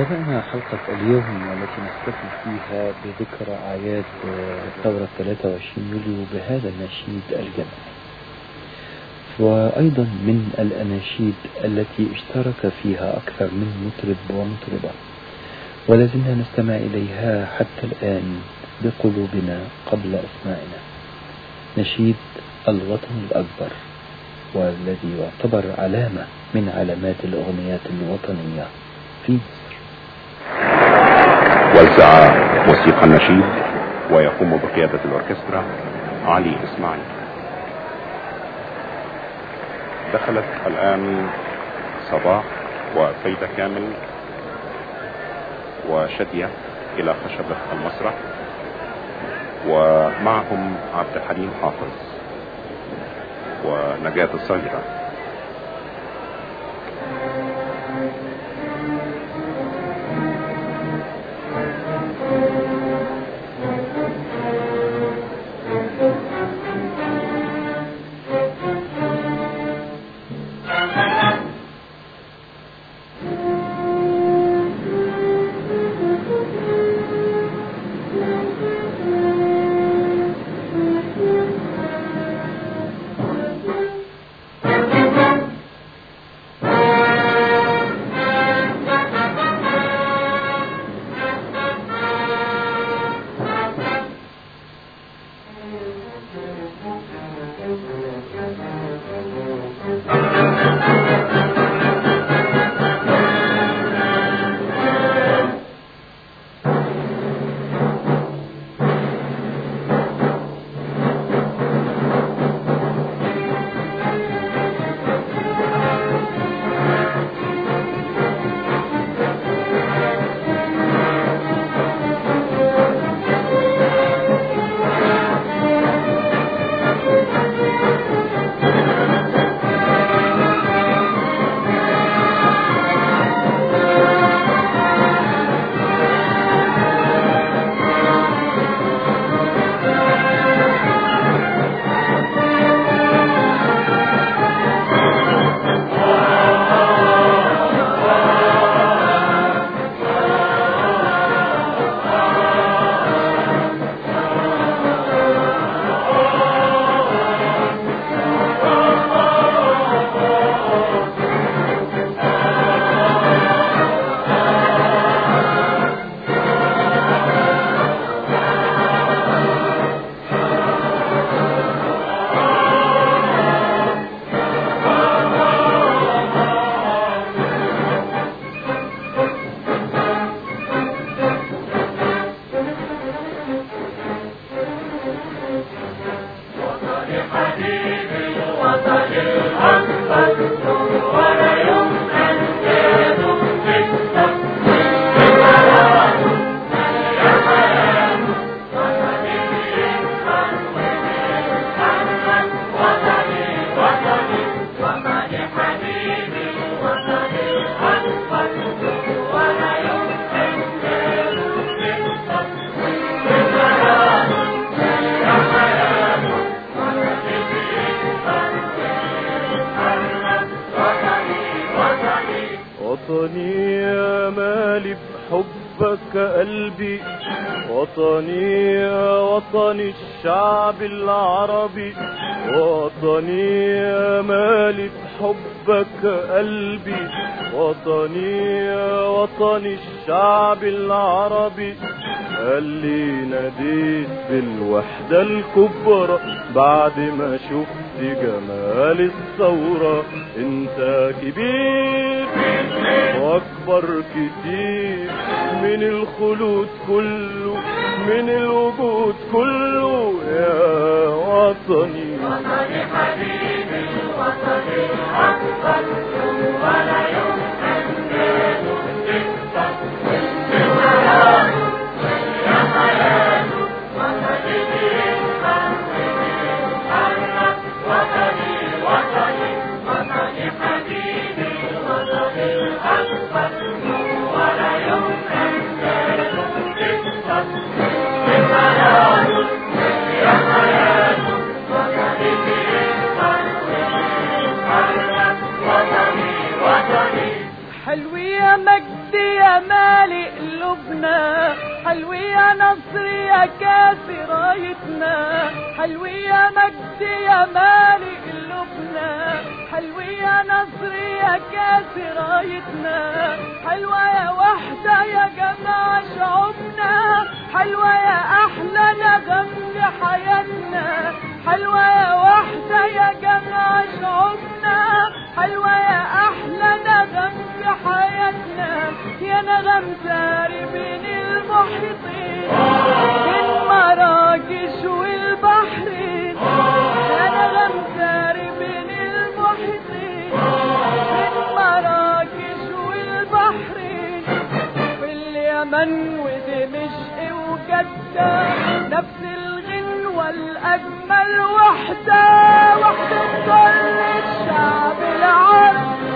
بدأنا حلقة اليوم والتي نحتفل فيها بذكرى أعياد ثورة 23 يوليو بهذا النشيد الجمالي وأيضا من الأناشيد التي اشترك فيها أكثر من مطرب ومطربة ولازلنا نستمع إليها حتى الآن بقلوبنا قبل أسمائنا نشيد الوطن الأكبر والذي يعتبر علامة من علامات الأغنيات الوطنية في مصر وزع موسيقى النشيد ويقوم بقيادة الأوركسترا علي إسماعيل دخلت الآن صباح وفايدة كامل وشدية إلى خشبة المسرح ومعهم عبد الحليم حافظ ونجاة الصغيرة وطني يا مالي بحبك قلبي وطني يا وطن الشعب العربي وطني يا مالي بحبك قلبي وطني يا وطن الشعب العربي اللي ناديت بالوحدة الكبرى بعد ما شفت جمال الثورة انت كبير واكبر كتير من الخلود كله من الوجود كله يا وطني وطني حبيبي الوطن الأكبر يوم ولا يوم أنجاده تكبر بحياته يا حياته وطني بيكبر وبيتحرك وطني وطني وطني حبيبي الوطن الأكبر يوم ولا يوم أنجاده تكبر بحياته يا حياته وطني بيكبر وبيتحرك وطني وطني حلو يا مجد مجد يا مالي قلوبنا حلو يا نصر يا كافي رايتنا حلو يا مجد يا مالي قلوبنا حلو يا نصر يا كافي رايتنا حلوة يا وحدة يا جماعة شعوبنا حلوة يا أحلى نغم لحياتنا حلوة يا وحدة يا جماعة شعوبنا حلوة يا أحلى نغم لحياتنا يا نغم ساري بين المحيطين بين مراكش والبحرين يا نغم ساري بين المحيطين بين مراكش والبحرين واليمن ودمشق وجدة نفس الغنوة الأجمل وحدة وحدة كل الشعب العربي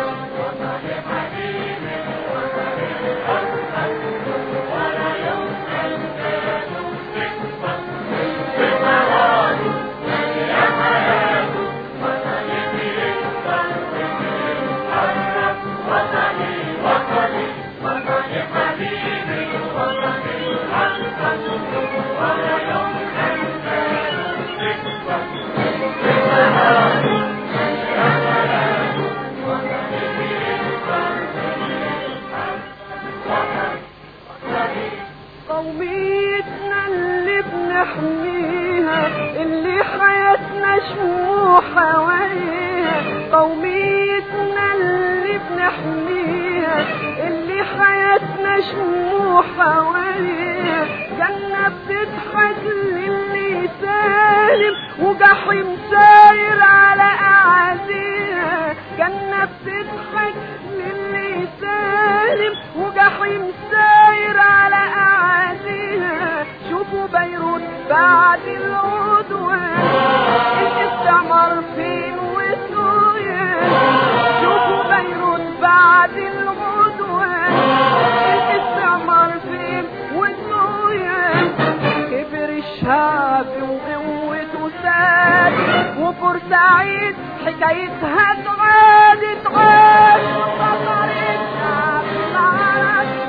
قوميتنا اللي بنحميها اللي حياتنا شموع حواليها قوميتنا اللي بنحميها اللي حياتنا شموع حواليها جنة بتضحك للي سالم وجحيم ساير على أعاديها جنة بتضحك للي سالم وجحيم ساير على أعاديها شوفوا بيروت بعد العدوان الاستعمار فين وسوريا شوفوا بيروت بعد العدوان الاستعمار فين وسوريا كبر الشعب وقوته ساد وبورسعيد حكايتها تعاد تعاد وخطر الشعب العربي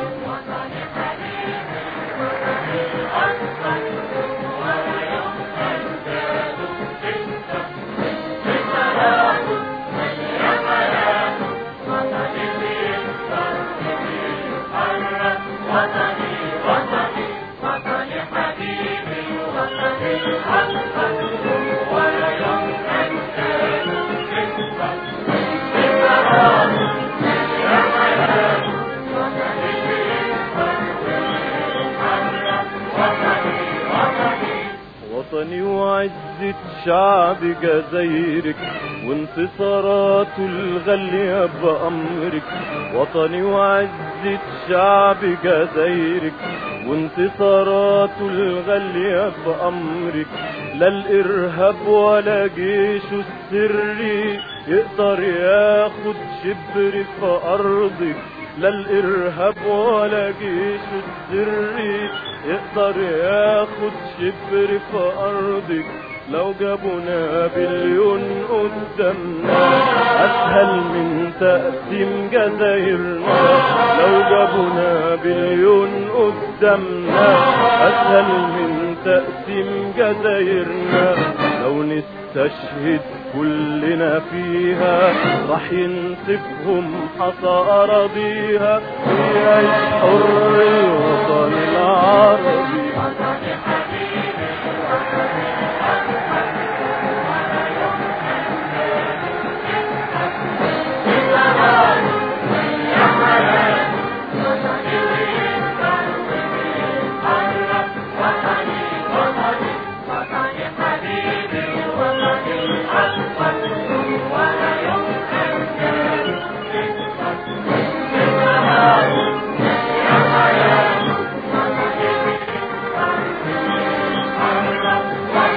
وطني وعزة شعب جزايرك وانتصاراته الغالية بأمرك وطني وعزة شعب جزايرك وانتصاراته الغالية بأمرك لا الإرهاب ولا جيشه السري يقدر ياخد شبر في أرضك لا الإرهاب ولا جيش السري يقدر ياخد شبر في أرضك لو جابوا نابليون قدامنا أسهل من تقسيم جزايرنا لو جابوا نابليون قدامنا أسهل من تقسيم جزايرنا لو نستشهد كلنا فيها راح ينسفهم حصى أراضيها ويعيش حر الوطن العربي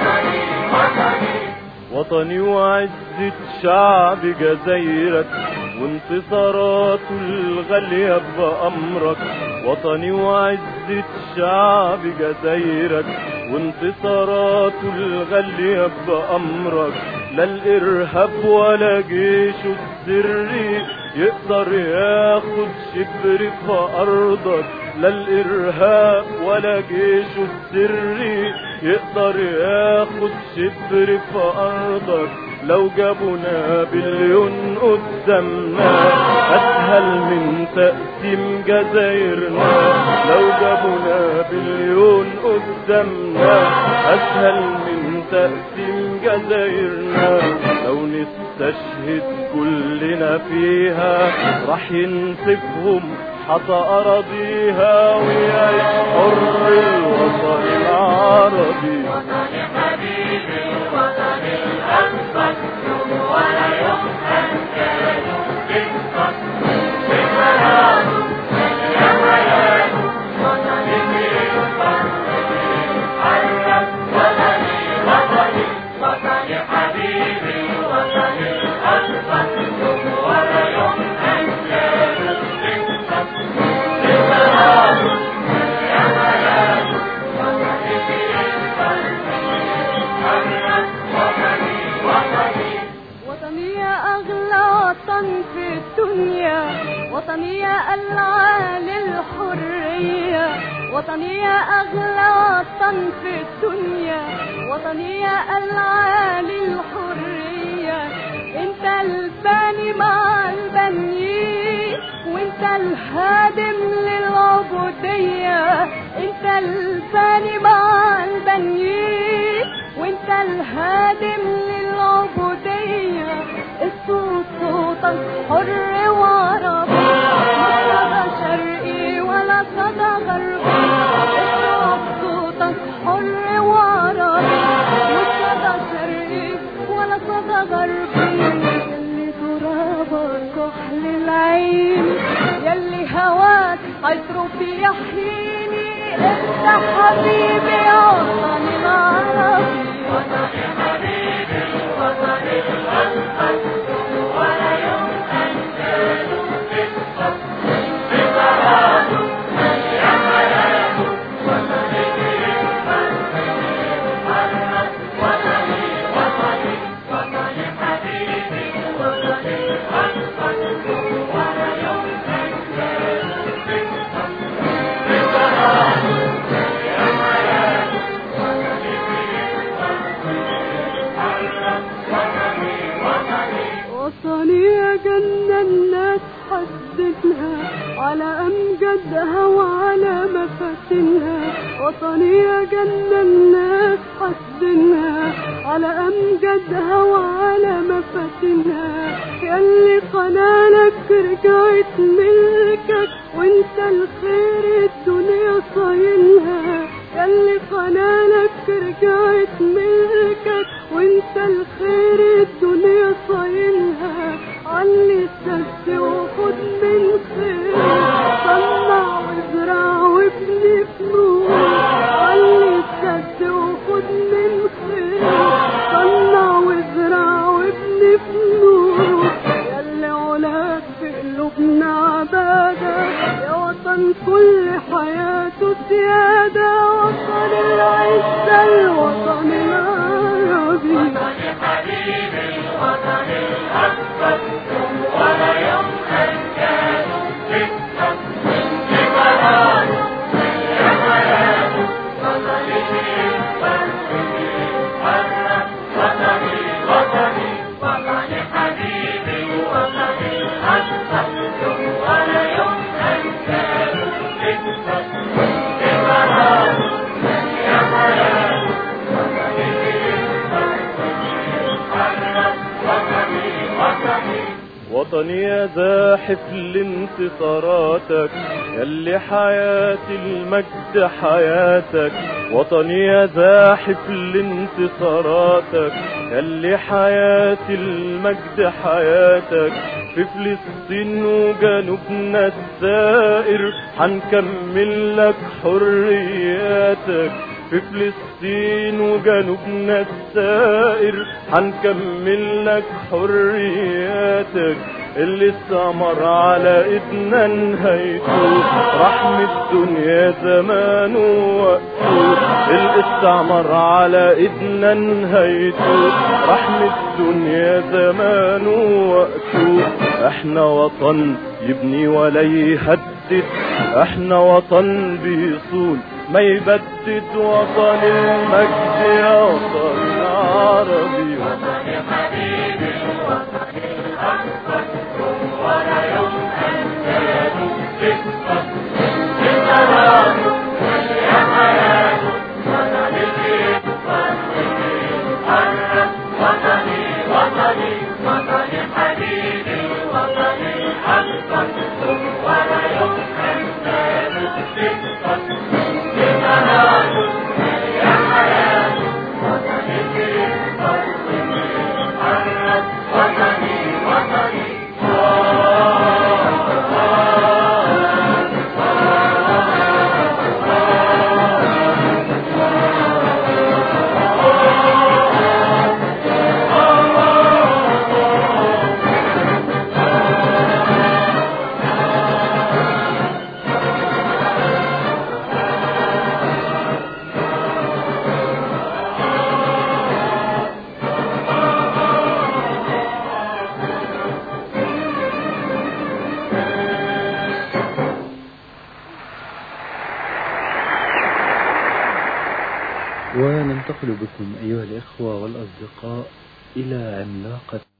وطني وعزة شعب جزايرك وانتصاراته الغالية بأمرك وطني وعزة شعب جزايرك وانتصاراته الغالية بأمرك لا الإرهاب ولا جيشه السري يقدر ياخد شبر في أرضك لا الإرهاب ولا جيشه السري يقدر ياخد شبر في أرضك لو جابوا نابليون قدامنا أسهل من تقسيم جزايرنا لو جابوا نابليون قدامنا أسهل من تقسيم جزايرنا لو نستشهد كلنا فيها راح ينسفهم حتى أراضيها ويعيش حر الوطن العربي وطني حبيبي الوطن الأكبر يوم ولا يوم أنساه ينقص بكرامه يا حياته وطني بيكبر حرك وطني وطني وطني حبيبي الوطن الأكبر يوم ولا يوم أنساه ينقص بكرامه يا حياته وطني بيكبر حرك وطني وطني وطني يا أغلى وطن في الدنيا وطني يا العالي الحرية وطني يا أغلى وطن في الدنيا وطني يا العالي الحرية انت الباني مع البنيين وانت الهادم للعبودية انت الباني مع البنيين وانت الهادم للعبودية الصوت صوتك حر وعربي مش صدى شرقي ولا صدى غربي الصوت صوتك حر وعربي مش صدى شرقي ولا صدى غربي يلي ترابك كحل العين يلي هواك عطره يحييني انت حبيبي يا وطني العربي وطني حبيبي الوطن الأكبر يوم ولا يوم أنساه ينقص بكرامه يا حياته وطني بيكبر حرك وطني وطني وطني حبيبي الوطن الأكبر يوم ولا يوم أنساه ينقص بكرامه يا حياته وطني بيكبر حرك وطني وطني وطني يا جنة الناس حددها على أمجدها وعلى مفاتنها وطني يا جنة الناس حددها على أمجدها وعلى مفاتنها ياللي قنالك رجعت ملكك وانت الخير الدنيا صايلها ياللي قنالك رجعت ملكك وانت الخير الدنيا صايلها علي السد وخد من خير صنع وازرع وابني فنون علي السد وخد من خير صنع وازرع وابني فنون ياللي علاك في قلوبنا عبادة يا وطن كل حياته سيادة وطن العزة الوطن العربي وطني حبيبي الوطن الأكبر يوم ولا يوم أنساه ينقص بكرامه يا حياته وطني بيكبر حرك وطني وطني وطني حبيبي الوطن الأكبر يوم ولا يوم أنساه ينقص بكرامه يا حياته وطني بيكبر حرك وطني وطني وطني يا زاحف لانتصاراتك يلي حياة المجد حياتك وطني يا زاحف لانتصاراتك يلي حياة المجد حياتك في فلسطين وجنوبنا السائر حنكمل لك حرياتك في فلسطين وجنوبنا السائر حنكمل لك حرياتك اللي استمر على ايدنا نهايته رحم الدنيا زمان وقته اللي استعمر على ايدنا نهايته رحم الدنيا زمان وقته احنا وطن يبني ولا يهدد احنا وطن بيصون ما يبدد وطن المجد يا وطن عربي وننتقل بكم أيها الإخوة والأصدقاء إلى عملاقة